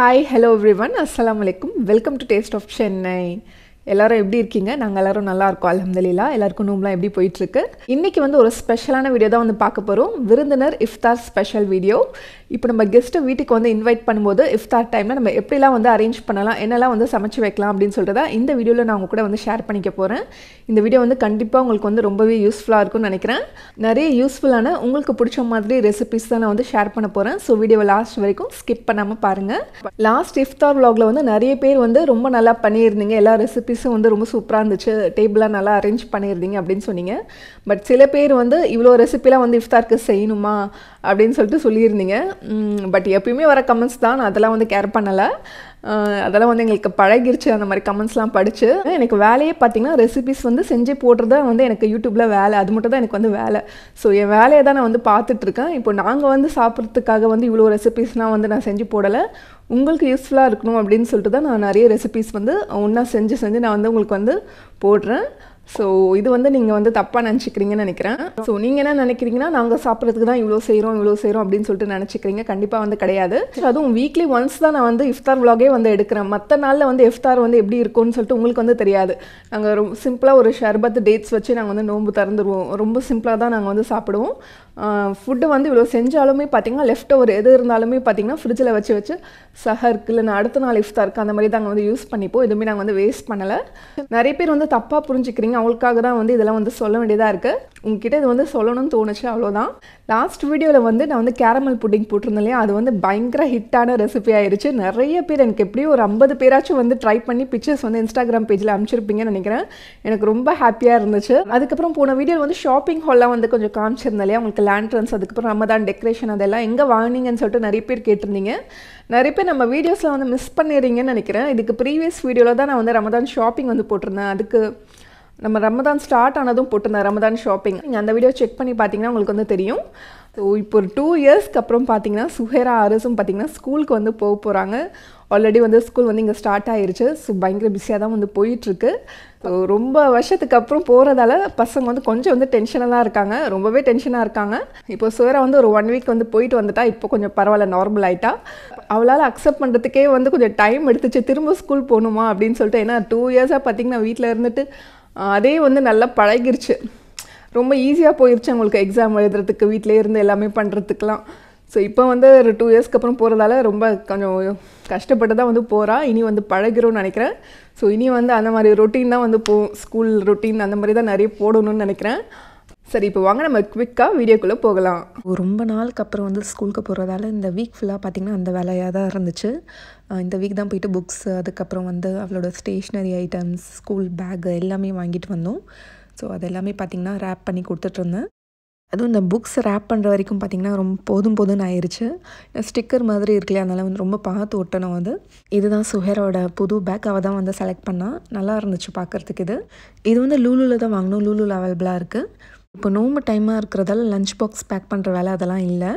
Hi hello everyone அஸ்ஸலாமு அலைக்கும் welcome to taste of Chennai எல்லாரும் எப்படி இருக்கீங்க நாங்கள் எல்லாரும் நல்லா இருக்கோம் அலமதுல்லா எல்லாருக்கும் நோம்பலாம் எப்படி போயிட்டுருக்கு இன்றைக்கி வந்து ஒரு ஸ்பெஷலான வீடியோ தான் வந்து பார்க்க போகிறோம் விருந்தினர் இஃப்தார் ஸ்பெஷல் வீடியோ இப்போ நம்ம கெஸ்ட்டை வீட்டுக்கு வந்து இன்வைட் பண்ணும்போது இஃப்தார் டைமில் நம்ம எப்படிலாம் வந்து அரேஞ்ச் பண்ணலாம் என்னெல்லாம் வந்து சமைச்சு வைக்கலாம் அப்படின்னு சொல்லிட்டு தான் இந்த வீடியோவில் நான் உங்க கூட வந்து ஷேர் பண்ணிக்க போகிறேன் இந்த வீடியோ வந்து கண்டிப்பாக உங்களுக்கு வந்து ரொம்பவே யூஸ்ஃபுல்லாக இருக்கும்னு நினைக்கிறேன் நிறைய யூஸ்ஃபுல்லான உங்களுக்கு பிடிச்ச மாதிரி ரெசிபிஸ் தான் நான் வந்து ஷேர் பண்ண போகிறேன் ஸோ வீடியோவை லாஸ்ட் வரைக்கும் ஸ்கிப் பண்ணாமல் பாருங்கள் லாஸ்ட் இஃப்தார் vlogல வந்து நிறைய பேர் வந்து ரொம்ப நல்லா பண்ணியிருந்தீங்க எல்லா ரெசிபிஸும் வந்து ரொம்ப சூப்பராக இருந்துச்சு டேபிளாக நல்லா அரேஞ்ச் பண்ணியிருந்தீங்க அப்படின்னு சொன்னீங்க பட் சில பேர் வந்து இவ்வளோ ரெசிபிலாம் வந்து இஃப்தாருக்கு செய்யணுமா அப்படின்னு சொல்லிட்டு சொல்லியிருந்தீங்க பட் எப்பயுமே வர கமெண்ட்ஸ் தான் நான் அதெல்லாம் வந்து கேர் பண்ணலை அஹ் அதெல்லாம் வந்து எங்களுக்கு பழகிருச்சு அந்த மாதிரி கமெண்ட்ஸ்லாம் படித்து எனக்கு வேலையே பார்த்தீங்கன்னா ரெசிபிஸ் வந்து செஞ்சு போடுறது வந்து எனக்கு யூடியூப்பில் வேலை அது மட்டும் தான் எனக்கு வந்து வேலை ஸோ என் வேலையை தான் நான் வந்து பார்த்துட்ருக்கேன் இப்போ நாங்கள் வந்து சாப்பிட்றதுக்காக வந்து இவ்வளோ ரெசிபிஸ்லாம் வந்து நான் செஞ்சு போடலை உங்களுக்கு யூஸ்ஃபுல்லாக இருக்கணும் அப்படின்னு சொல்லிட்டு தான் நான் நிறைய ரெசிபிஸ் வந்து ஒன்றா செஞ்சு செஞ்சு நான் வந்து உங்களுக்கு வந்து போடுறேன் ஸோ இது வந்து நீங்கள் வந்து தப்பாக நினச்சிக்கிறீங்கன்னு நினைக்கிறேன் ஸோ நீங்கள் என்ன நினைக்கிறீங்கன்னா நாங்கள் சாப்பிட்றதுக்கு தான் இவ்வளோ செய்கிறோம் இவ்வளோ செய்கிறோம் அப்படின்னு சொல்லிட்டு நினச்சிக்கிறீங்க கண்டிப்பாக வந்து கிடையாது அதுவும் வீக்லி ஒன்ஸ் தான் நான் வந்து இஃப்தார் vlog-ஏ வந்து எடுக்கிறேன் மற்ற நாளில் வந்து இஃப்தார் வந்து எப்படி இருக்கும்னு சொல்லிட்டு உங்களுக்கு வந்து தெரியாது நாங்கள் ரொம்ப சிம்பிளாக ஒரு ஷர்பத் டேட்ஸ் வச்சு நாங்கள் வந்து நோன்பு திறந்துருவோம் ரொம்ப சிம்பிளாக தான் நாங்கள் வந்து சாப்பிடுவோம் ஃபுட்டு வந்து இவ்வளோ செஞ்சாலுமே பார்த்தீங்கன்னா லெஃப்ட் ஓவர் எது இருந்தாலுமே பார்த்தீங்கன்னா ஃப்ரிட்ஜில் வச்சு வச்சு சஹருக்கு இல்லைன்னா அடுத்த நாள் இஃப்தாருக்கு அந்த மாதிரி தாங்க வந்து யூஸ் பண்ணிப்போம் எதுவுமே நாங்கள் வந்து வேஸ்ட் பண்ணலை நிறைய பேர் வந்து தப்பாக புரிஞ்சுக்கிறீங்க அவங்களுக்காக தான் வந்து இதெல்லாம் வந்து சொல்ல வேண்டியதாக இருக்குது உங்ககிட்ட இது வந்து சொல்லணும்னு தோணுச்சு அவ்வளோதான் லாஸ்ட் வீடியோவில் வந்து நான் வந்து கேரமல் புட்டிங் போட்டிருந்தேன் இல்லையா அது வந்து பயங்கர ஹிட்டான ரெசிபி ஆயிருச்சு நிறைய பேர் எனக்கு எப்படியும் ஒரு ஐம்பது பேராச்சும் வந்து ட்ரை பண்ணி பிக்சர்ஸ் வந்து இன்ஸ்டாகிராம் பேஜில் அனுப்பிச்சிருப்பீங்கன்னு நினைக்கிறேன் எனக்கு ரொம்ப ஹாப்பியாக இருந்துச்சு அதுக்கப்புறம் போன வீடியோ வந்து ஷாப்பிங் ஹால்லாம் வந்து கொஞ்சம் காமிச்சிருந்தேன் இல்லையா உங்களுக்கு லேண்ட்ரன்ஸ் அதுக்கப்புறம் ரமதான் டெக்கரேஷன் அதெல்லாம் எங்கே வாங்கினீங்கன்னு சொல்லிட்டு நிறைய பேர் கேட்டிருந்தீங்க நிறைய பேர் நம்ம வீடியோஸில் வந்து மிஸ் பண்ணிடுறீங்கன்னு நினைக்கிறேன் இதுக்கு ப்ரீவியஸ் வீடியோவில் தான் நான் வந்து ரமதான் ஷாப்பிங் வந்து போட்டிருந்தேன் அதுக்கு நம்ம ரமதான் ஸ்டார்ட் ஆனதும் போட்டிருந்தேன் ரமதான் ஷாப்பிங் நீங்கள் அந்த வீடியோ செக் பண்ணி பார்த்தீங்கன்னா உங்களுக்கு வந்து தெரியும் ஸோ இப்போ ஒரு டூ இயர்ஸ்க்கு அப்புறம் பார்த்தீங்கன்னா சுஹேரா அரசும் பார்த்தீங்கன்னா ஸ்கூலுக்கு வந்து போக போகிறாங்க ஆல்ரெடி வந்து ஸ்கூல் வந்து இங்கே ஸ்டார்ட் ஆயிருச்சு ஸோ பயங்கர பிஸியாக தான் வந்து போயிட்டுருக்கு ஸோ ரொம்ப வருஷத்துக்கு அப்புறம் போகிறதால பசங்க வந்து கொஞ்சம் வந்து டென்ஷனாக தான் இருக்காங்க ரொம்பவே டென்ஷனாக இருக்காங்க இப்போ சுஹேரா வந்து ஒரு ஒன் வீக் வந்து போயிட்டு வந்துட்டா இப்போ கொஞ்சம் பரவாயில்ல நார்மல் ஆயிட்டா அவளால் அக்செப்ட் பண்ணுறதுக்கே வந்து கொஞ்சம் டைம் எடுத்துச்சு திரும்ப ஸ்கூல் போகணுமா அப்படின்னு சொல்லிட்டு ஏன்னா டூ இயர்ஸாக பார்த்தீங்கன்னா வீட்டில் இருந்துட்டு அதே வந்து நல்லா பழகிருச்சு ரொம்ப ஈஸியாக போயிடுச்சு அவங்களுக்கு எக்ஸாம் எழுதுறதுக்கு வீட்டிலே இருந்து எல்லாமே பண்ணுறதுக்கெலாம் ஸோ இப்போ வந்து ஒரு டூ இயர்ஸ்க்கு அப்புறம் போகிறதால ரொம்ப கொஞ்சம் கஷ்டப்பட்டு தான் வந்து போகிறா இனி வந்து பழகிறோம்னு நினைக்கிறேன் ஸோ இனி வந்து அந்த மாதிரி ரொட்டீன் தான் வந்து போ ஸ்கூல் ரொட்டீன் அந்த மாதிரி தான் நிறைய போடணும்னு நினைக்கிறேன் சரி இப்போ வாங்க நம்ம குவிக்காக வீடியோக்குள்ளே போகலாம் ரொம்ப நாளுக்கு அப்புறம் வந்து ஸ்கூலுக்கு போகிறதால இந்த வீக் ஃபுல்லாக பார்த்திங்கன்னா அந்த வேலையாக தான் இருந்துச்சு அஹ் இந்த வீக் தான் போயிட்டு புக்ஸ் அதுக்கப்புறம் வந்து அவளோட ஸ்டேஷ்னரி ஐட்டம்ஸ் ஸ்கூல் பேக் எல்லாமே வாங்கிட்டு வந்தோம் ஸோ அது எல்லாமே பார்த்திங்கன்னா ரேப் பண்ணி கொடுத்துட்ருந்தேன் அதுவும் இந்த புக்ஸ் ரேப் பண்ணுற வரைக்கும் பார்த்திங்கன்னா ரொம்ப போதும் போதும்னு ஆயிடுச்சு ஸ்டிக்கர் மாதிரி இருக்குல்லையா அதனால் வந்து ரொம்ப பார்த்து ஒட்டணும் அது இதுதான் சுஹேரோட புது பேக் அவள் தான் வந்து செலக்ட் பண்ணா நல்லா இருந்துச்சு பார்க்குறதுக்கு இது இது வந்து லூலுவில் தான் வாங்கணும் லூலுவில் அவைலபிளாக இருக்குது இப்போ நோம்பு டைமாக இருக்கிறதால லஞ்ச் பாக்ஸ் பேக் பண்ணுற வேலை அதெல்லாம் இல்லை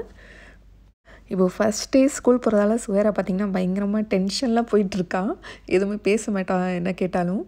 இப்போ ஃபஸ்ட் டே ஸ்கூல் போகிறதால சுவேரா பார்த்திங்கன்னா பயங்கரமாக டென்ஷன்லாம் போயிட்டுருக்கா எதுவுமே பேச மாட்டா என்ன கேட்டாலும்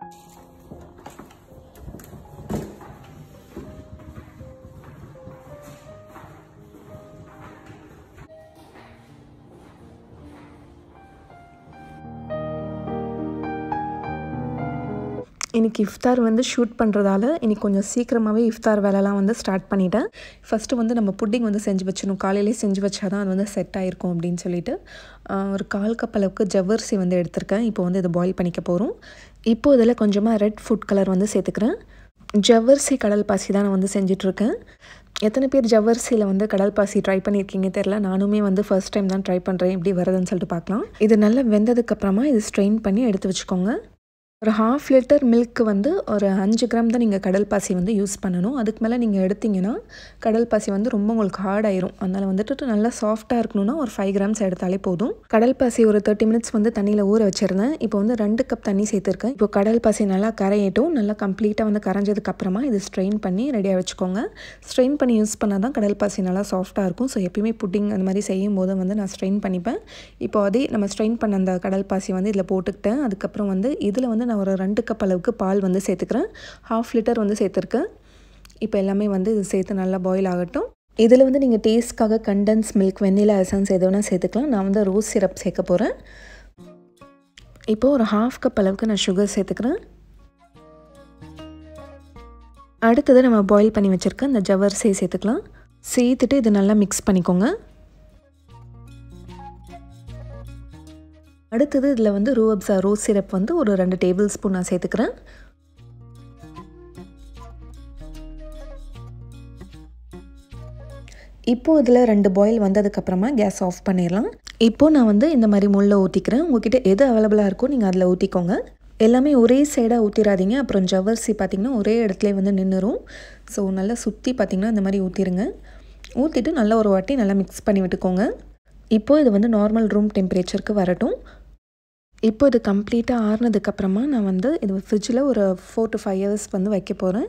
இன்றைக்கி இஃப்தார் வந்து ஷூட் பண்ணுறதால இன்றைக்கி கொஞ்சம் சீக்கிரமாகவே இஃப்தார் வேலைலாம் வந்து ஸ்டார்ட் பண்ணிட்டேன் ஃபஸ்ட்டு வந்து நம்ம புட்டிங் வந்து செஞ்சு வச்சிடணும் காலையிலே செஞ்சு வச்சா தான் அது வந்து செட் ஆகிருக்கும் அப்படின்னு சொல்லிட்டு ஆஹ், ஒரு கால் கப் அளவுக்கு ஜவ்வரிசி வந்து எடுத்திருக்கேன் இப்போ வந்து இதை பாயில் பண்ணிக்க போகிறோம் இப்போ இதில் கொஞ்சமாக ரெட் ஃபுட் கலர் வந்து சேர்த்துக்கிறேன் ஜவ்வரிசி கடல் பாசி தான் நான் வந்து செஞ்சிட்ருக்கேன் எத்தனை பேர் ஜவ்வரிசியில் வந்து கடல் பாசி ட்ரை பண்ணியிருக்கீங்க தெரில நானுமே வந்து ஃபர்ஸ்ட் டைம் தான் ட்ரை பண்ணுறேன் எப்படி வருதுன்னு சொல்லிட்டு பார்க்கலாம் இது நல்லா வெந்ததுக்கப்புறமா இது ஸ்ட்ரெயின் பண்ணி எடுத்து வச்சுக்கோங்க ஒரு ஹாஃப் லிட்டர் மில்க் வந்து ஒரு அஞ்சு கிராம் தான் நீங்கள் கடல் பாசி வந்து யூஸ் பண்ணணும் அதுக்கு மேலே நீங்கள் எடுத்தீங்கன்னா கடல் பாசி வந்து ரொம்ப உங்களுக்கு ஹார்ட் ஆயிரும் அதனால் வந்துட்டு நல்லா சாஃப்டாக இருக்கணும்னா ஒரு ஃபைவ் கிராம்ஸ் எடுத்தாலே போதும் கடல் பாசி ஒரு தேர்ட்டி மினிட்ஸ் வந்து தண்ணியில் ஊற வச்சிருந்தேன் இப்போ வந்து ரெண்டு கப் தண்ணி சேர்த்துருக்கேன் இப்போ கடல் பாசி நல்லா கரையட்டும் நல்லா கம்ப்ளீட்டாக வந்து கரைஞ்சதுக்கு அப்புறமா இது ஸ்ட்ரெயின் பண்ணி ரெடியாக வச்சுக்கோங்க ஸ்ட்ரெயின் பண்ணி யூஸ் பண்ணால் தான் கடல் பாசி நல்லா சாஃப்டாக இருக்கும் ஸோ எப்பயுமே புட்டிங் அந்த மாதிரி செய்யும் போது வந்து நான் ஸ்ட்ரெயின் பண்ணிப்பேன் இப்போ அதே நம்ம ஸ்ட்ரெயின் பண்ண அந்த கடல் பாசி வந்து இதில் போட்டுக்கிட்டேன் அதுக்கப்புறம் வந்து இதில் வந்து நான் ஒரு ரெண்டு கப் அளவுக்கு பால் வந்து சேர்த்துக்கிறேன் ஹாஃப் லிட்டர் வந்து சேர்த்துருக்கேன் இப்போ எல்லாமே வந்து இது சேர்த்து நல்லா பாயில் ஆகட்டும் இதில் வந்து நீங்கள் டேஸ்ட்காக கண்டன்ஸ் மில்க் வெண்ணிலா எசன்ஸ் எது வேணால் சேர்த்துக்கலாம் நான் வந்து ரோஸ் சிரப் சேர்க்க போகிறேன் இப்போது ஒரு ஹாஃப் கப் அளவுக்கு நான் சுகர் சேர்த்துக்கிறேன் அடுத்தது நம்ம பாயில் பண்ணி வச்சுருக்க இந்த ஜவர்ஸே சேர்த்துக்கலாம் சேர்த்துட்டு இது நல்லா மிக்ஸ் பண்ணிக்கோங்க அடுத்தது இதில் வந்து ரூஅப்ஸா ரோஸ் சிரப் வந்து ஒரு ரெண்டு டேபிள் ஸ்பூன் நான் சேர்த்துக்கிறேன் இப்போது இதில் ரெண்டு பாயில் வந்ததுக்கப்புறமா கேஸ் ஆஃப் பண்ணிடலாம் இப்போது நான் வந்து இந்த மாதிரி முள்ள ஊற்றிக்கிறேன் உங்ககிட்ட எது அவைலபிளாக இருக்கோ நீங்கள் அதில் ஊற்றிக்கோங்க எல்லாமே ஒரே சைடாக ஊற்றிடாதீங்க அப்புறம் ஜவ்வரிசி பார்த்திங்கன்னா ஒரே இடத்துல வந்து நின்றுரும் ஸோ நல்லா சுற்றி பார்த்திங்கன்னா இந்த மாதிரி ஊற்றிடுங்க ஊற்றிட்டு நல்லா ஒரு வாட்டி நல்லா மிக்ஸ் பண்ணி விட்டுக்கோங்க இப்போது இது வந்து நார்மல் ரூம் டெம்பரேச்சருக்கு வரட்டும் இப்போ இது கம்ப்ளீட்டாக ஆறுனதுக்கப்புறமா நான் வந்து இது ஃப்ரிட்ஜில் ஒரு ஃபோர் டு ஃபைவ் ஹவர்ஸ் வந்து வைக்க போகிறேன்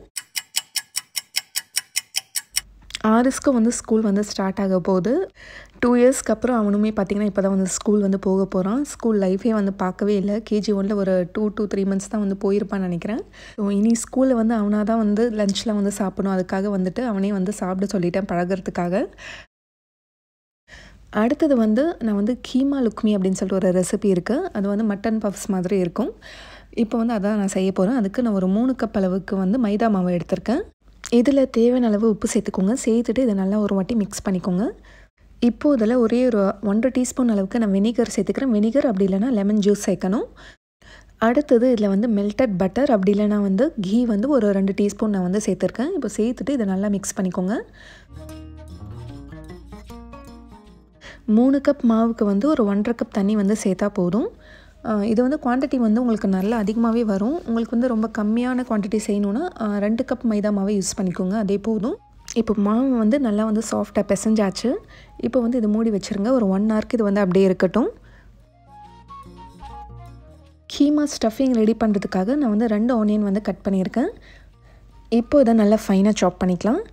ஆரிஸ்க்கு வந்து ஸ்கூல் வந்து ஸ்டார்ட் ஆக போகுது டூ இயர்ஸ்க்கு அப்புறம் அவனுமே பார்த்திங்கன்னா இப்போ தான் வந்து ஸ்கூல் வந்து போக போகிறான் ஸ்கூல் லைஃபே வந்து பார்க்கவே இல்லை கேஜி ஒனில் ஒரு டூ டூ த்ரீ மந்த்ஸ் தான் வந்து போயிருப்பான்னு நினைக்கிறேன் ஸோ இனி ஸ்கூலில் வந்து அவனாக தான் வந்து லஞ்சில் வந்து சாப்பிடணும் அதுக்காக வந்துட்டு அவனே வந்து சாப்பிட சொல்லிட்டேன் பழகிறதுக்காக அடுத்தது வந்து நான் வந்து கீமா லுக்மி அப்படின்னு சொல்லிட்டு ஒரு ரெசிபி இருக்குது அது வந்து மட்டன் பஃப்ஸ் மாதிரி இருக்கும் இப்போ வந்து அதான் நான் செய்ய போகிறேன் அதுக்கு நான் ஒரு மூணு கப் அளவுக்கு வந்து மைதா மாவு எடுத்திருக்கேன் இதில் தேவையான அளவு உப்பு சேர்த்துக்கோங்க சேர்த்துட்டு இதை நல்லா ஒரு வாட்டி மிக்ஸ் பண்ணிக்கோங்க இப்போது இதில் ஒரே ஒரு ஒன்றரை டீஸ்பூன் அளவுக்கு நான் வினிகர் சேர்த்துக்கிறேன் வினிகர் அப்படி இல்லைனா லெமன் ஜூஸ் சேர்க்கணும் அடுத்தது இதில் வந்து மெல்டட் பட்டர் அப்படி இல்லைனா வந்து கீ வந்து ஒரு ரெண்டு டீஸ்பூன் நான் வந்து சேர்த்துருக்கேன் இப்போ சேர்த்துட்டு இதை நல்லா மிக்ஸ் பண்ணிக்கோங்க மூணு கப் மாவுக்கு வந்து ஒரு ஒன்றரை கப் தண்ணி வந்து சேர்த்தா போதும் இது வந்து குவான்டிட்டி வந்து உங்களுக்கு நல்லா அதிகமாகவே வரும் உங்களுக்கு வந்து ரொம்ப கம்மியான குவான்டிட்டி செய்யணுன்னா ரெண்டு கப் மைதா மாவை யூஸ் பண்ணிக்கோங்க அதே போதும் இப்போ மாவு வந்து நல்லா வந்து சாஃப்டாக பிசைஞ்சாச்சு இப்போ வந்து இது மூடி வச்சுருங்க ஒரு ஒன் ஹவருக்கு இது வந்து அப்படியே இருக்கட்டும் கீமா ஸ்டஃபிங் ரெடி பண்ணுறதுக்காக நான் வந்து ரெண்டு ஆனியன் வந்து கட் பண்ணியிருக்கேன் இப்போ இதை நல்லா ஃபைனாக சாப் பண்ணிக்கலாம்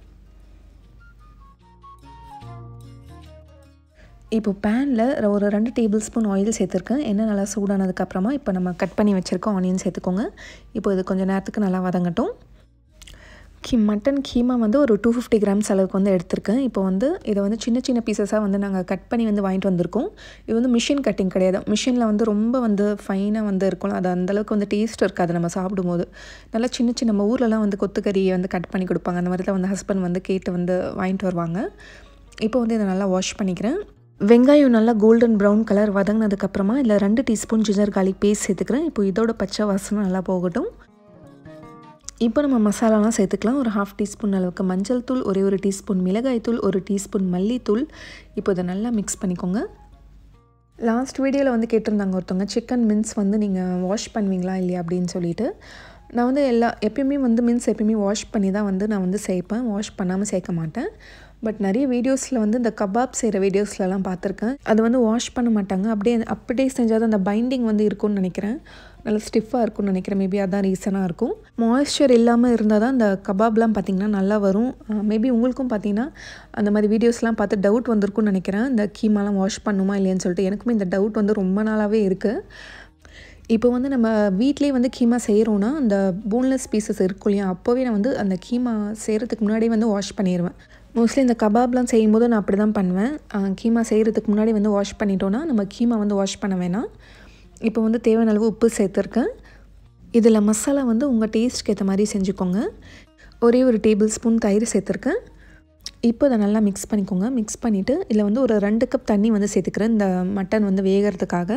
இப்போ பேனில் ஒரு ரெண்டு டேபிள் ஸ்பூன் ஆயில் சேர்த்துருக்கேன் எண்ணெய் நல்லா சூடானதுக்கப்புறமா இப்போ நம்ம கட் பண்ணி வச்சுருக்கோம் ஆனியன் சேர்த்துக்கோங்க இப்போ இது கொஞ்சம் நேரத்துக்கு நல்லா வதங்கட்டும் கீ மட்டன் கீமா வந்து ஒரு டூ ஃபிஃப்டி கிராம்ஸ் அளவுக்கு வந்து எடுத்திருக்கேன் இப்போ வந்து இதை வந்து சின்ன சின்ன பீசஸாக வந்து நாங்கள் கட் பண்ணி வந்து வாங்கிட்டு வந்திருக்கோம் இது வந்து மிஷின் கட்டிங் கிடையாது மிஷினில் வந்து ரொம்ப வந்து ஃபைனாக வந்து இருக்கும் அது அந்தளவுக்கு வந்து டேஸ்ட் இருக்காது நம்ம சாப்பிடும்போது நல்லா சின்ன சின்ன நம்ம ஊர்லலாம் வந்து கொத்துக்கறியை வந்து கட் பண்ணி கொடுப்பாங்க அந்த மாதிரி தான் வந்து ஹஸ்பண்ட் வந்து கேட்டு வந்து வாங்கிட்டு வருவாங்க இப்போ வந்து இதை நல்லா வாஷ் பண்ணிக்கிறேன் வெங்காயம் நல்லா கோல்டன் ப்ரௌன் கலர் வதங்கினதுக்கப்புறமா இதில் ரெண்டு டீஸ்பூன் ஜிஞ்சர் கார்லிக் பேஸ்ட் சேர்த்துக்கிறேன் இப்போ இதோட பச்சை வாசனை நல்லா போகட்டும் இப்போ நம்ம மசாலாலாம் சேர்த்துக்கலாம் ஒரு ஹாஃப் டீஸ்பூன் அளவுக்கு மஞ்சள் தூள் ஒரே ஒரு டீஸ்பூன் மிளகாய் தூள் ஒரு டீஸ்பூன் மல்லித்தூள் இப்போ இதை நல்லா மிக்ஸ் பண்ணிக்கோங்க லாஸ்ட் வீடியோவில் வந்து கேட்டிருந்தாங்க ஒருத்தவங்க சிக்கன் மின்ஸ் வந்து நீங்கள் வாஷ் பண்ணுவீங்களா இல்லையா அப்படின்னு சொல்லிட்டு நான் வந்து எல்லா எப்பயுமே வந்து மின்ஸ் எப்பயுமே வாஷ் பண்ணி தான் வந்து நான் வந்து சேர்ப்பேன் வாஷ் பண்ணாமல் சேர்க்க மாட்டேன் பட் நிறைய வீடியோஸில் வந்து இந்த கபாப் செய்கிற வீடியோஸ்லலாம் பார்த்துருக்கேன் அது வந்து வாஷ் பண்ண மாட்டாங்க அப்படியே அப்படியே செஞ்சால் தான் அந்த பைண்டிங் வந்து இருக்கும்னு நினைக்கிறேன் நல்லா ஸ்டிஃபாக இருக்கும்னு நினைக்கிறேன் மேபி அதான் ரீசனாக இருக்கும் மாய்ஸ்சர் இல்லாமல் இருந்தால் தான் அந்த கபாப்லாம் பார்த்திங்கன்னா நல்லா வரும் மேபி உங்களுக்கும் பார்த்தீங்கன்னா அந்த மாதிரி வீடியோஸ்லாம் பார்த்து டவுட் வந்திருக்கும்னு நினைக்கிறேன் இந்த கீமாலாம் வாஷ் பண்ணுமா இல்லையான்னு சொல்லிட்டு எனக்குமே இந்த டவுட் வந்து ரொம்ப நாளாகவே இருக்குது இப்போ வந்து நம்ம வீட்லேயே வந்து கீமா செய்கிறோன்னா அந்த போன்லெஸ் பீசஸ் இருக்கும் இல்லையா அப்போவே நான் வந்து அந்த கீமா செய்கிறதுக்கு முன்னாடியே வந்து வாஷ் பண்ணிடுவேன் மோஸ்ட்லி இந்த கபாப்லாம் செய்யும்போது நான் அப்படி தான் பண்ணுவேன் கீமா செய்கிறதுக்கு முன்னாடி வந்து வாஷ் பண்ணிட்டோன்னா நம்ம கீமா வந்து வாஷ் பண்ண வேணாம் இப்போ வந்து தேவையான அளவு உப்பு சேர்த்துருக்கேன் இதில் மசாலா வந்து உங்கள் டேஸ்ட்க்கு ஏற்ற மாதிரி செஞ்சுக்கோங்க ஒரே ஒரு டேபிள் ஸ்பூன் தயிர் சேர்த்துருக்கேன் இப்போ இதை நல்லா மிக்ஸ் பண்ணிக்கோங்க மிக்ஸ் பண்ணிவிட்டு இதில் வந்து ஒரு ரெண்டு கப் தண்ணி வந்து சேர்த்துக்கிறேன் இந்த மட்டன் வந்து வேகிறதுக்காக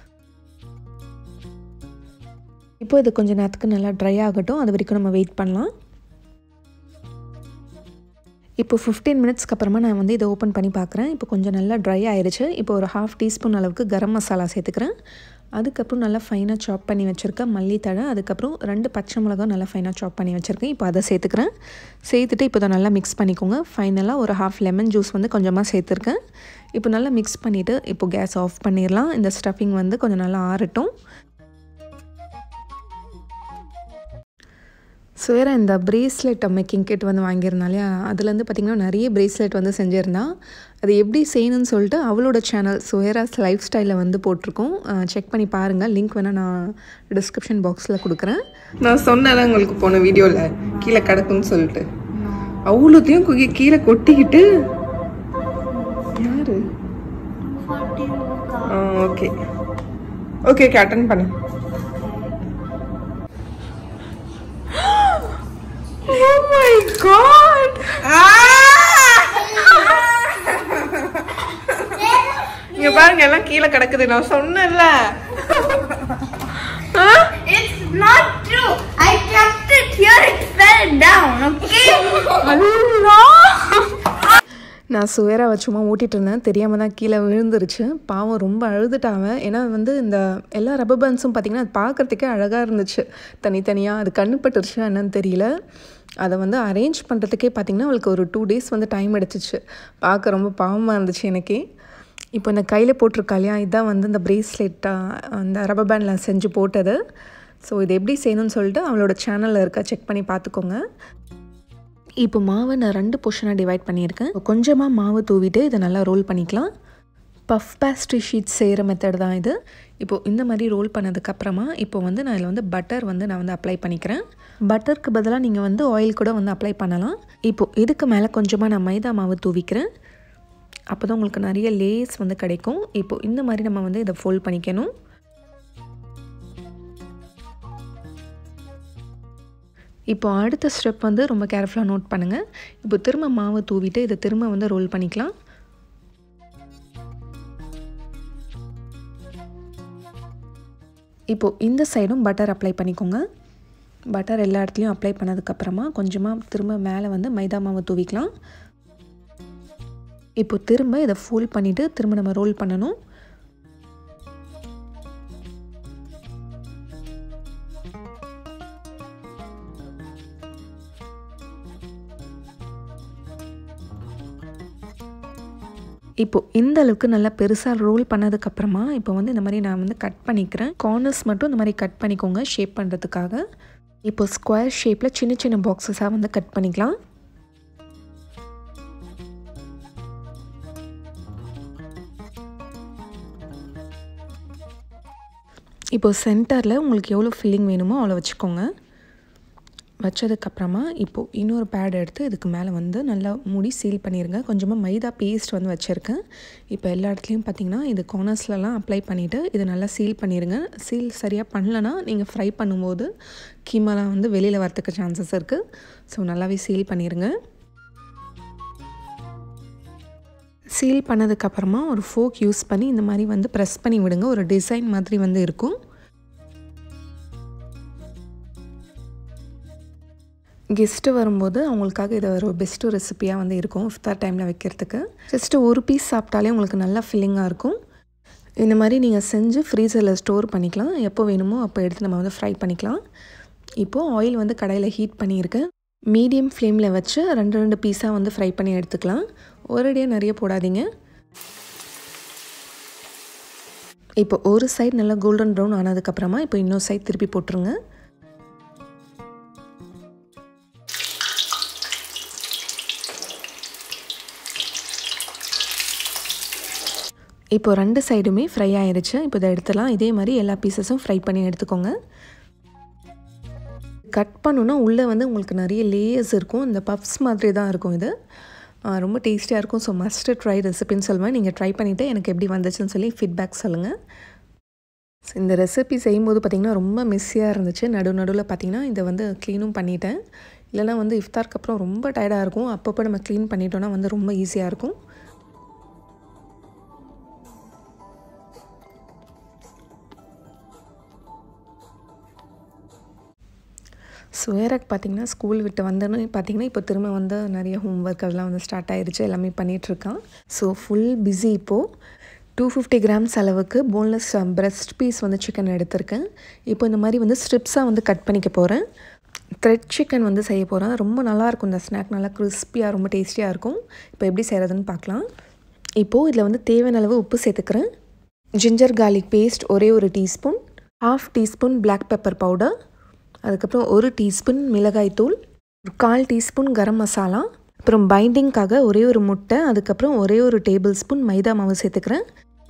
இப்போ இது கொஞ்சம் நேரத்துக்கு நல்லா ட்ரை ஆகட்டும் அது வரைக்கும் நம்ம வெயிட் பண்ணலாம் இப்போ ஃபிஃப்டீன் மினிட்ஸ்க்கு அப்புறமா நான் வந்து இதை ஓப்பன் பண்ணி பார்க்குறேன் இப்போ கொஞ்சம் நல்லா ட்ரை ஆயிடுச்சு இப்போ ஒரு ஹாஃப் டீஸ்பூன் அளவுக்கு கரம் மசாலா சேர்த்துக்கிறேன் அதுக்கப்புறம் நல்லா ஃபைனாக சாப் பண்ணி வச்சுருக்கேன் மல்லித்தழை அதுக்கப்புறம் ரெண்டு பச்சை மிளகா நல்லா ஃபைனாக சாப் பண்ணி வச்சுருக்கேன் இப்போ அதை சேர்த்துக்கிறேன் சேர்த்துட்டு இப்போ இதை நல்லா மிக்ஸ் பண்ணிக்கோங்க ஃபைனலாக ஒரு ஹாஃப் லெமன் ஜூஸ் வந்து கொஞ்சமாக சேர்த்துருக்கேன் இப்போ நல்லா மிக்ஸ் பண்ணிவிட்டு இப்போ கேஸ் ஆஃப் பண்ணிடலாம் இந்த ஸ்டஃபிங் வந்து கொஞ்சம் நல்லா ஆறட்டும் ஸோ வேறு இந்த ப்ரேஸ்லெட் மேக்கிங் கிட் வந்து வாங்கியிருந்தா இல்லையா அதுலேருந்து பார்த்திங்கன்னா நிறைய ப்ரேஸ்லெட் வந்து செஞ்சுருந்தா அது எப்படி செய்யணும்னு சொல்லிட்டு அவளோட சேனல் சுவேராஸ் லைஃப் ஸ்டைலில் வந்து போட்டிருக்கோம் செக் பண்ணி பாருங்கள் லிங்க் வேணால் நான் டிஸ்கிரிப்ஷன் பாக்ஸில் கொடுக்குறேன் நான் சொன்னேன் உங்களுக்கு போன வீடியோவில் கீழே கிடக்குன்னு சொல்லிட்டு அவ்வளோத்தையும் குகி- கீழே கொட்டிக்கிட்டு யாரு ஓகே ஓகே ஓகே அட்டன் பண்ணு Oh my god! இங்க பாருங்க எல்லாம் கீழே கிடக்குது நான் சொன்னேன்ல It's not true. I kept it here. It fell down. Okay. நான் சுவேரா சும்மா ஓட்டிட்டு இருந்தேன் தெரியாமல் தான் கீழே விழுந்துருச்சு பாவம் ரொம்ப அழுதுட்டாங்க ஏன்னா வந்து இந்த எல்லா ரப்பர் பேண்ட்ஸும் பார்த்திங்கன்னா அது பார்க்குறதுக்கே அழகாக இருந்துச்சு தனித்தனியாக அது கண்ணு பட்டுருச்சா என்னன்னு தெரியல அதை வந்து அரேஞ்ச் பண்ணுறதுக்கே பார்த்திங்கன்னா அவளுக்கு ஒரு டூ டேஸ் வந்து டைம் எடுத்துச்சு பார்க்க ரொம்ப பாவமாக இருந்துச்சு எனக்கே இப்போ இந்த கையில் போட்டிருக்கா இல்லையா இதுதான் வந்து இந்த ப்ரேஸ்லெட்டாக அந்த ரப்பர் பேண்டில் செஞ்சு போட்டது ஸோ இது எப்படி செய்யணும்னு சொல்லிட்டு அவளோட சேனலில் இருக்கா செக் பண்ணி பார்த்துக்கோங்க இப்போ மாவை நான் ரெண்டு போர்ஷனாக டிவைட் பண்ணியிருக்கேன் கொஞ்சமாக மாவு தூவிட்டு இதை நல்லா ரோல் பண்ணிக்கலாம் பஃப் பேஸ்ட்ரி ஷீட் செய்கிற மெத்தட் தான் இது இப்போது இந்த மாதிரி ரோல் பண்ணதுக்கப்புறமா இப்போ வந்து நான் இதில் வந்து பட்டர் வந்து நான் வந்து அப்ளை பண்ணிக்கிறேன் பட்டருக்கு பதிலாக நீங்கள் வந்து ஆயில் கூட வந்து அப்ளை பண்ணலாம் இப்போது இதுக்கு மேலே கொஞ்சமாக நான் மைதா மாவு தூவிக்கிறேன் அப்போ தான் உங்களுக்கு நிறைய லேஸ் வந்து கிடைக்கும் இப்போது இந்த மாதிரி நம்ம வந்து இதை ஃபோல்ட் பண்ணிக்கணும் இப்போ அடுத்த ஸ்டெப் வந்து ரொம்ப கேர்ஃபுல்லாக நோட் பண்ணுங்கள் இப்போ திரும்ப மாவு தூவிட்டு இதை திரும்ப வந்து ரோல் பண்ணிக்கலாம் இப்போது இந்த சைடும் பட்டர் அப்ளை பண்ணிக்கோங்க பட்டர் எல்லா இடத்துலையும் அப்ளை பண்ணதுக்கப்புறமா கொஞ்சமாக திரும்ப மேலே வந்து மைதா மாவு தூவிக்கலாம் இப்போ திரும்ப இதை ஃபோல்ட் பண்ணிவிட்டு திரும்ப நம்ம ரோல் பண்ணணும் இப்போ இந்த அளவுக்கு நல்லா பெருசாக ரோல் பண்ணதுக்கப்புறமா இப்போ வந்து இந்த மாதிரி நான் வந்து கட் பண்ணிக்கிறேன் கார்னர்ஸ் மட்டும் இந்த மாதிரி கட் பண்ணிக்கோங்க ஷேப் பண்ணுறதுக்காக இப்போ ஸ்கொயர் ஷேப்பில் சின்ன சின்ன பாக்ஸஸாக வந்து கட் பண்ணிக்கலாம் இப்போ சென்டரில் உங்களுக்கு எவ்வளோ ஃபில்லிங் வேணுமோ அவ்வளோ வச்சுக்கோங்க வச்சதுக்கப்புறமா இப்போது இன்னொரு பேட் எடுத்து இதுக்கு மேலே வந்து நல்லா மூடி சீல் பண்ணிடுங்க கொஞ்சமாக மைதா பேஸ்ட் வந்து வச்சுருக்கேன் இப்போ எல்லா இடத்துலையும் பார்த்தீங்கன்னா இது கார்னர்ஸ்லலாம் அப்ளை பண்ணிவிட்டு இது நல்லா சீல் பண்ணிடுங்க சீல் சரியாக பண்ணலன்னா நீங்கள் ஃப்ரை பண்ணும்போது கீமாலாம் வந்து வெளியில் வரத்துக்கு சான்சஸ் இருக்குது ஸோ நல்லாவே சீல் பண்ணிடுங்க சீல் பண்ணதுக்கப்புறமா ஒரு ஃபோக் யூஸ் பண்ணி இந்த மாதிரி வந்து ப்ரெஸ் பண்ணி விடுங்க ஒரு டிசைன் மாதிரி வந்து இருக்கும் கெஸ்ட்டு வரும்போது அவங்களுக்காக இது ஒரு பெஸ்ட்டு ரெசிப்பியாக வந்து இருக்கும் இஃப்தார் டைமில் வைக்கிறதுக்கு ஜஸ்ட்டு ஒரு பீஸ் சாப்பிட்டாலே உங்களுக்கு நல்லா ஃபில்லிங்காக இருக்கும் இந்த மாதிரி நீங்கள் செஞ்சு ஃப்ரீசரில் ஸ்டோர் பண்ணிக்கலாம் எப்போ வேணுமோ அப்போ எடுத்து நம்ம வந்து ஃப்ரை பண்ணிக்கலாம் இப்போது ஆயில் வந்து கடையில் ஹீட் பண்ணியிருக்கேன் மீடியம் ஃப்ளேமில் வச்சு ரெண்டு ரெண்டு பீஸாக வந்து ஃப்ரை பண்ணி எடுத்துக்கலாம் ஒரேடியாக நிறைய போடாதீங்க இப்போ ஒரு சைடு நல்லா கோல்டன் ப்ரௌன் ஆனதுக்கப்புறமா இப்போ இன்னொரு சைடு திருப்பி போட்டுருங்க இப்போ ரெண்டு சைடுமே ஃப்ரை ஆயிடுச்சு இப்போ இதை எடுத்துலாம் இதே மாதிரி எல்லா பீசஸும் ஃப்ரை பண்ணி எடுத்துக்கோங்க கட் பண்ணுன்னா உள்ளே வந்து உங்களுக்கு நிறைய லேயர்ஸ் இருக்கும் இந்த பப்ஸ் மாதிரி தான் இருக்கும் இது ஆ, ரொம்ப டேஸ்டியாக இருக்கும் ஸோ மஸ்ட் ட்ரை ரெசிபின்னு சொல்லுவேன் நீங்கள் ட்ரை பண்ணிவிட்டு எனக்கு எப்படி வந்துச்சுன்னு சொல்லி ஃபீட்பேக் சொல்லுங்கள் ஸோ இந்த ரெசிபி செய்யும்போது பார்த்திங்கன்னா ரொம்ப மெஸ்ஸியாக இருந்துச்சு நடு நடுவில் பார்த்திங்கன்னா இதை வந்து க்ளீனும் பண்ணிட்டேன் இல்லைனா வந்து இஃப்தாருக்கு அப்புறம் ரொம்ப டயர்டாக இருக்கும் அப்பப்போ நம்ம க்ளீன் பண்ணிட்டோன்னா வந்து ரொம்ப ஈஸியாக இருக்கும் சுவேரக் பார்த்திங்கன்னா ஸ்கூல் விட்டு வந்தோன்னு பார்த்திங்கன்னா இப்போ திரும்ப வந்து நிறைய ஹோம் ஒர்க் அதெல்லாம் வந்து ஸ்டார்ட் ஆயிருச்சு எல்லாமே பண்ணிகிட்ருக்கான் ஸோ ஃபுல் பிஸி இப்போது டூ ஃபிஃப்டி கிராம்ஸ் அளவுக்கு போன்லெஸ் பிரஸ்ட் பீஸ் வந்து சிக்கன் எடுத்திருக்கேன் இப்போ இந்த மாதிரி வந்து ஸ்ட்ரிப்ஸாக வந்து கட் பண்ணிக்க போகிறேன் த்ரெட் சிக்கன் வந்து செய்ய போகிறேன் ரொம்ப நல்லாயிருக்கும் இந்த ஸ்நாக் நல்லா கிறிஸ்பியாக ரொம்ப டேஸ்டியாக இருக்கும் இப்போ எப்படி செய்கிறதுன்னு பார்க்கலாம் இப்போது இதில் வந்து தேவையான அளவு உப்பு சேர்த்துக்கிறேன் ஜிஞ்சர் கார்லிக் பேஸ்ட் ஒரே ஒரு teaspoon half teaspoon black pepper powder அதுக்கப்புறம் ஒரு டீஸ்பூன் மிளகாய்த்தூள் ஒரு கால் டீஸ்பூன் கரம் மசாலா அப்புறம் பைண்டிங்க்காக ஒரே ஒரு முட்டை அதுக்கப்புறம் ஒரே ஒரு டேபிள் ஸ்பூன் மைதா மாவு சேர்த்துக்கிறேன்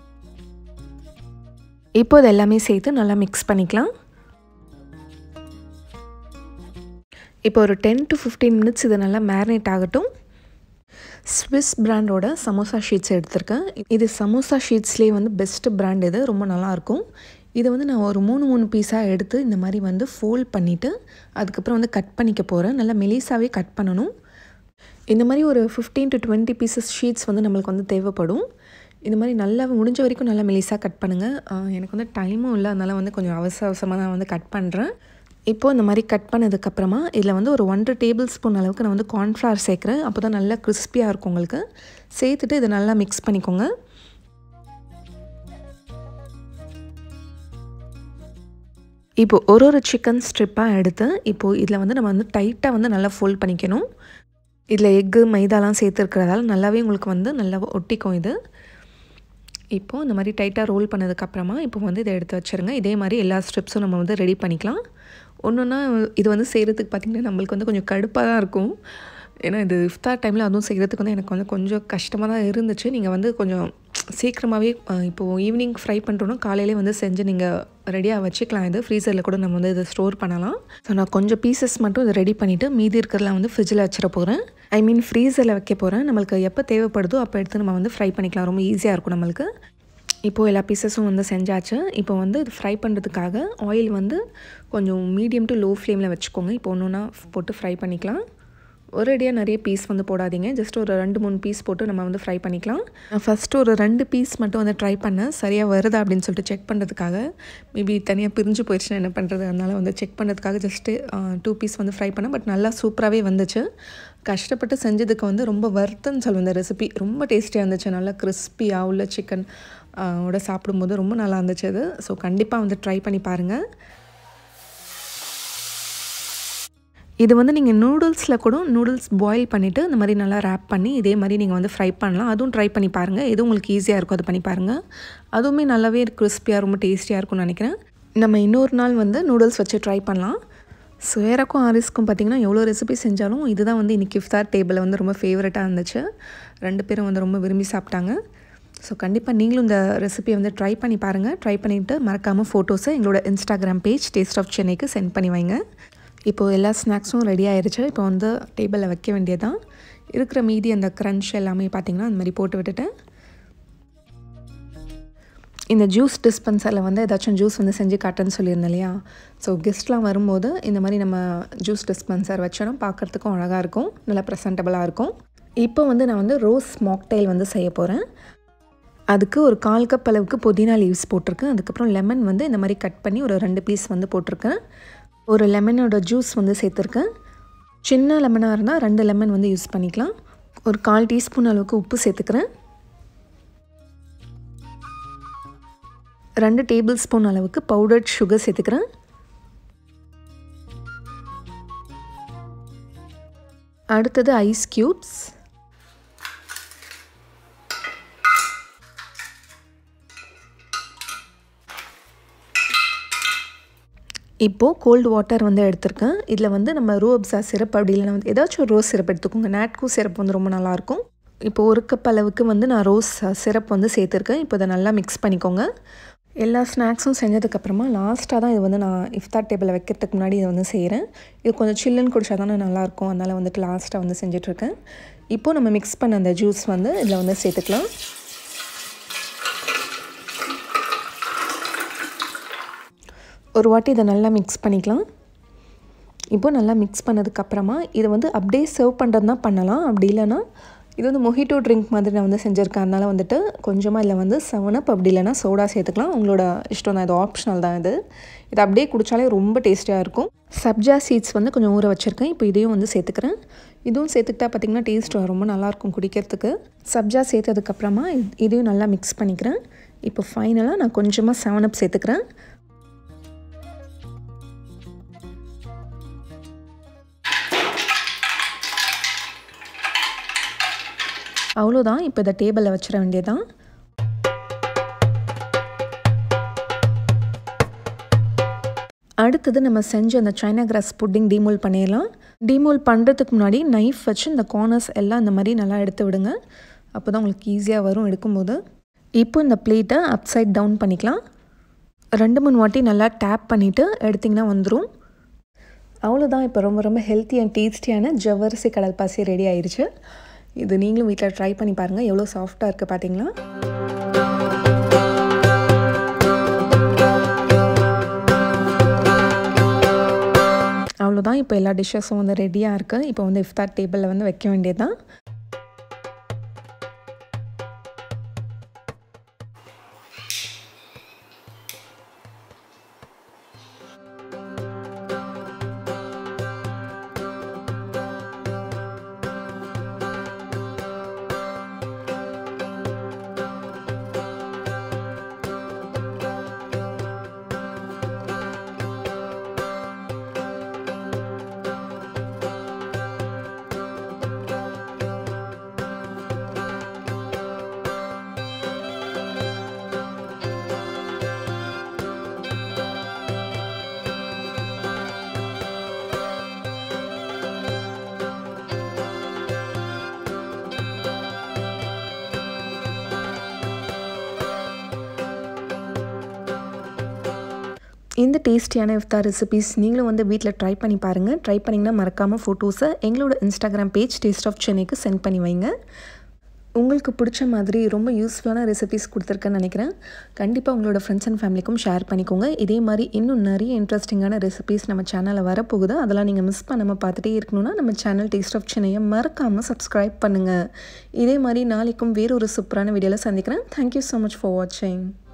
இப்போ இது எல்லாமே சேர்த்து நல்லா மிக்ஸ் பண்ணிக்கலாம் இப்போ ஒரு டென் டு ஃபிஃப்டீன் மினிட்ஸ் இது நல்லா மேரினேட் ஆகட்டும் ஸ்விஸ் பிராண்டோட சமோசா ஷீட்ஸ் எடுத்திருக்கேன் இது சமோசா ஷீட்ஸ்லேயே வந்து பெஸ்ட்டு பிராண்ட் இது ரொம்ப நல்லாயிருக்கும் இதை வந்து நான் ஒரு மூணு மூணு பீஸாக எடுத்து இந்த மாதிரி வந்து ஃபோல்ட் பண்ணிவிட்டு அதுக்கப்புறம் வந்து கட் பண்ணிக்க போகிறேன் நல்லா மெலிசாவே கட் பண்ணணும் இந்த மாதிரி ஒரு fifteen to twenty pieces sheets வந்து நம்மளுக்கு வந்து தேவைப்படும் இந்த மாதிரி நல்லா முடிஞ்ச வரைக்கும் நல்லா மெலிசாக கட் பண்ணுங்கள் எனக்கு வந்து டைமும் இல்லை அதனால் வந்து கொஞ்சம் அவசர அவசரமாக நான் வந்து கட் பண்ணுறேன் இப்போது இந்த மாதிரி கட் பண்ணதுக்கப்புறமா இதில் வந்து ஒரு ஒன்றரை டேபிள் ஸ்பூன் அளவுக்கு நான் வந்து கார்ன்ஃப்ளவர் சேர்க்குறேன் அப்போ தான் நல்லா கிறிஸ்பியாக இருக்கும் உங்களுக்கு சேர்த்துட்டு இதை நல்லா மிக்ஸ் பண்ணிக்கோங்க இப்போது ஒரு ஒரு சிக்கன் ஸ்ட்ரிப்பாக எடுத்து இப்போது இதில் வந்து நம்ம வந்து டைட்டாக வந்து நல்லா ஃபோல்ட் பண்ணிக்கணும் இதில் எக்கு மைதாலாம் சேர்த்துருக்கிறதால நல்லாவே உங்களுக்கு வந்து நல்லா ஒட்டிக்கும் இது இப்போது இந்த மாதிரி டைட்டாக ரோல் பண்ணதுக்கப்புறமா இப்போ வந்து இதை எடுத்து வச்சுருங்க இதே மாதிரி எல்லா ஸ்டெப்ஸும் நம்ம வந்து ரெடி பண்ணிக்கலாம் ஒன்று ஒன்றா இது வந்து செய்கிறதுக்கு பார்த்திங்கன்னா நம்மளுக்கு வந்து கொஞ்சம் கடுப்பாக தான் இருக்கும் ஏன்னா இது இஃப்தார் டைமில் அதுவும் செய்கிறதுக்கு வந்து எனக்கு வந்து கொஞ்சம் கஷ்டமாக தான் இருந்துச்சு நீங்கள் வந்து கொஞ்சம் சீக்கிரமாகவே இப்போது ஈவினிங் ஃப்ரை பண்ணுறோன்னா காலையிலே வந்து செஞ்சு நீங்கள் ரெடியாக வச்சுக்கலாம் இது ஃப்ரீசரில் கூட நம்ம வந்து இதை ஸ்டோர் பண்ணலாம் ஸோ நான் கொஞ்சம் பீசஸ் மட்டும் இதை ரெடி பண்ணிவிட்டு மீதி இருக்கிறதெல்லாம் வந்து ஃப்ரிட்ஜில் வச்சிட போகிறேன் ஐ மீன் ஃப்ரீசரில் வைக்க போகிறேன் நம்மளுக்கு எப்போ தேவைப்படுதோ அப்போ எடுத்து நம்ம வந்து ஃப்ரை பண்ணிக்கலாம் ரொம்ப ஈஸியாக இருக்கும் நம்மளுக்கு இப்போது எல்லா பீசஸும் வந்து செஞ்சாச்சு இப்போ வந்து இது ஃப்ரை பண்ணுறதுக்காக ஆயில் வந்து கொஞ்சம் மீடியம் டு லோ ஃப்ளேமில் வச்சுக்கோங்க இப்போ ஒன்று ஒன்றா போட்டு ஃப்ரை பண்ணிக்கலாம் ஒரேடியாக நிறைய பீஸ் வந்து போடாதீங்க ஜஸ்ட் ஒரு ரெண்டு மூணு பீஸ் போட்டு நம்ம வந்து ஃப்ரை பண்ணிக்கலாம் நான் ஃபஸ்ட்டு ஒரு ரெண்டு பீஸ் மட்டும் வந்து ட்ரை பண்ணேன் சரியாக வருதா அப்படின்னு சொல்லிட்டு செக் பண்ணுறதுக்காக மேபி தனியாக பிரிஞ்சு போயிடுச்சுன்னா என்ன பண்ணுறது அதனால் வந்து செக் பண்ணுறதுக்காக ஜஸ்ட்டு டூ பீஸ் வந்து ஃப்ரை பண்ணேன் பட் நல்லா சூப்பராகவே வந்துச்சு கஷ்டப்பட்டு செஞ்சதுக்கு வந்து ரொம்ப வருத்தன்னு சொல்லுவேன் இந்த ரெசிபி ரொம்ப டேஸ்டியாக இருந்துச்சு நல்லா கிறிஸ்பியாக உள்ள சிக்கன் ஓட சாப்பிடும்போது ரொம்ப நல்லா இருந்துச்சு அது ஸோ கண்டிப்பாக வந்து ட்ரை பண்ணி பாருங்கள் இது வந்து நீங்கள் நூடுல்ஸில் கூட நூடுல்ஸ் பாயில் பண்ணிவிட்டு இந்த மாதிரி நல்லா ரேப் பண்ணி இதே மாதிரி நீங்கள் வந்து ஃப்ரை பண்ணலாம் அதுவும் ட்ரை பண்ணி பாருங்கள் எது உங்களுக்கு ஈஸியாக இருக்கும் அது பண்ணி பாருங்கள் அதுவுமே நல்லாவே கிறிஸ்பியாக ரொம்ப டேஸ்டியாக இருக்கும்னு நினைக்கிறேன் நம்ம இன்னொரு நாள் வந்து நூடுல்ஸ் வச்சு ட்ரை பண்ணலாம் சுயரக்கும் ஆரிஸ்க்கும் பார்த்திங்கன்னா எவ்வளோ ரெசிபி செஞ்சாலும் இதுதான் வந்து இன்றைக்கி இஃப்தார் டேபிளில் வந்து ரொம்ப ஃபேவரட்டாக இருந்துச்சு ரெண்டு பேரும் வந்து ரொம்ப விரும்பி சாப்பிட்டாங்க ஸோ கண்டிப்பாக நீங்களும் இந்த ரெசிபியை வந்து ட்ரை பண்ணி பாருங்கள் ட்ரை பண்ணிவிட்டு மறக்காமல் ஃபோட்டோஸை எங்களோட இன்ஸ்டாகிராம் பேஜ் டேஸ்ட் ஆஃப் சென்னைக்கு சென்ட் பண்ணி வைங்க இப்போது எல்லா ஸ்நாக்ஸும் ரெடி ஆயிடுச்சு இப்போ வந்து டேபிளில் வைக்க வேண்டியதான் இருக்கிற மீதி அந்த க்ரன்ச் எல்லாமே பார்த்திங்கன்னா அந்த மாதிரி போட்டு விட்டுட்டேன் இந்த ஜூஸ் டிஸ்பென்சரில் வந்து ஏதாச்சும் ஜூஸ் வந்து செஞ்சு காட்டுன்னு சொல்லியிருந்தேன் இல்லையா ஸோ கெஸ்ட்லாம் வரும்போது இந்த மாதிரி நம்ம ஜூஸ் டிஸ்பென்சர் வச்சோன்னா பார்க்குறதுக்கும் அழகாக இருக்கும் நல்லா ப்ரெசன்டபுளாக இருக்கும் இப்போ வந்து நான் வந்து ரோஸ் மாக்டைல் வந்து செய்ய போகிறேன் அதுக்கு ஒரு கால் கப் அளவுக்கு புதினா லீவ்ஸ் போட்டிருக்கேன் அதுக்கப்புறம் லெமன் வந்து இந்த மாதிரி கட் பண்ணி ஒரு ரெண்டு பீஸ் வந்து போட்டிருக்கேன் ஒரு லெமனோட ஜூஸ் வந்து சேர்த்துருக்கேன் சின்ன லெமனாக இருந்தால் ரெண்டு லெமன் வந்து யூஸ் பண்ணிக்கலாம் ஒரு கால் டீஸ்பூன் அளவுக்கு உப்பு சேர்த்துக்கிறேன் ரெண்டு டேபிள் ஸ்பூன் அளவுக்கு பவுடர்ட் சுகர் சேர்த்துக்கிறேன் அடுத்தது ஐஸ் க்யூப்ஸ் இப்போது கோல்டு வாட்டர் வந்து எடுத்திருக்கேன் இதில் வந்து நம்ம ரூஅப்ஸா சிரப் அப்படி இல்லைனா வந்து ஏதாச்சும் ஒரு ரோஸ் சிரப் எடுத்துக்கோங்க நாட்கூ சிரப் வந்து ரொம்ப நல்லாயிருக்கும் இப்போ ஒரு கப் அளவுக்கு வந்து நான் ரோஸ் சிரப் வந்து சேர்த்துருக்கேன் இப்போ இதை நல்லா மிக்ஸ் பண்ணிக்கோங்க எல்லா ஸ்நாக்ஸும் செஞ்சதுக்கப்புறமா லாஸ்ட்டாக தான் இது வந்து நான் இஃப்தார் டேபிளில் வைக்கிறதுக்கு முன்னாடி இதை வந்து செய்கிறேன் இது கொஞ்சம் சில்லுன்னு குடிச்சா தானே நல்லாயிருக்கும் அதனால் வந்துட்டு லாஸ்ட்டாக வந்து செஞ்சிட்ருக்கேன் இப்போது நம்ம மிக்ஸ் பண்ண அந்த ஜூஸ் வந்து இதில் வந்து சேர்த்துக்கலாம் ஒரு வாட்டி இதை நல்லா மிக்ஸ் பண்ணிக்கலாம் இப்போ நல்லா மிக்ஸ் பண்ணதுக்கப்புறமா இதை வந்து அப்படியே சர்வ் பண்ணுறது தான் பண்ணலாம் அப்படி இல்லைன்னா இது வந்து மொஹிட்டோ ட்ரிங்க் மாதிரி நான் வந்து செஞ்சுருக்கேன் அதனால் வந்துட்டு கொஞ்சமாக இதில் வந்து செவனப் அப்படி இல்லைன்னா சோடா சேர்த்துக்கலாம் உங்களோட இஷ்டம் தான் இது ஆப்ஷனல் தான் இது இது அப்படியே குடித்தாலே ரொம்ப டேஸ்டியாக இருக்கும் சப்ஜா சீட்ஸ் வந்து கொஞ்சம் ஊற வச்சுருக்கேன் இப்போ இதையும் வந்து சேர்த்துக்கிறேன் இதுவும் சேர்த்துக்கிட்டா பார்த்திங்கன்னா டேஸ்ட் ரொம்ப நல்லாயிருக்கும் குடிக்கிறதுக்கு சப்ஜா சேர்த்ததுக்கப்புறமா இதையும் நல்லா மிக்ஸ் பண்ணிக்கிறேன் இப்போ ஃபைனலாக நான் கொஞ்சமாக செவனப் சேர்த்துக்கிறேன் அவ்வளோதான் இப்போ இதை டேபிளில் வச்சிட வேண்டியதான் அடுத்தது நம்ம செஞ்ச அந்த சைனா கிராஸ் புட்டிங் டீமோல் பண்ணிடலாம் டீமோல் பண்ணுறதுக்கு முன்னாடி நைஃப் வச்சு இந்த கார்னர்ஸ் எல்லாம் இந்த மாதிரி நல்லா எடுத்து விடுங்க அப்போ தான் உங்களுக்கு ஈஸியாக வரும் எடுக்கும்போது இப்போ இந்த பிளேட்டை அப்சைட் டவுன் பண்ணிக்கலாம் ரெண்டு மூணு வாட்டி நல்லா டேப் பண்ணிவிட்டு எடுத்திங்கன்னா வந்துடும் அவ்வளோதான் இப்போ ரொம்ப ரொம்ப ஹெல்த்தி அண்ட் டேஸ்டியான ஜவ்வரிசி கடல் பாசி ரெடி ஆயிடுச்சு இது நீங்களும் வீட்டில் ட்ரை பண்ணி பாருங்கள் எவ்வளோ சாஃப்டாக இருக்குது பார்த்தீங்களா அவ்வளோதான் இப்போ எல்லா டிஷ்ஷஸும் வந்து ரெடியாக இருக்குது இப்போ வந்து இஃப்தார் டேபிளில் வந்து வைக்க வேண்டியது தான் இந்த டேஸ்டியான இஃப்தார் ரெசிபீஸ் நீங்களும் வந்து வீட்டில் ட்ரை பண்ணி பாருங்கள் ட்ரை பண்ணிங்கன்னா மறக்காமல் ஃபோட்டோஸை எங்களோட இன்ஸ்டாகிராம் பேஜ் டேஸ்ட் ஆஃப் சென்னைக்கு சென்ட் பண்ணி வைங்க உங்களுக்கு பிடிச்ச மாதிரி ரொம்ப யூஸ்ஃபுல்லான ரெசிபீஸ் கொடுத்துருக்கேன்னு நினைக்கிறேன் கண்டிப்பாக உங்களோட ஃப்ரெண்ட்ஸ் அண்ட் ஃபேமிலிக்கும் ஷேர் பண்ணிக்கோங்க இதே மாதிரி இன்னும் நிறைய இன்ட்ரெஸ்டிங்கான ரெசிபீஸ் நம்ம சேனலில் வரப்போகுது அதெல்லாம் நீங்கள் மிஸ் பண்ணாமல் பார்த்துட்டே இருக்கணும்னா நம்ம சேனல் டேஸ்ட் ஆஃப் சென்னையை மறக்காமல் சப்ஸ்கிரைப் பண்ணுங்கள் இதே மாதிரி நாளைக்கும் வேறு ஒரு சூப்பரான வீடியோவில் சந்திக்கிறேன் தேங்க்யூ ஸோ மச் ஃபார் வாட்சிங்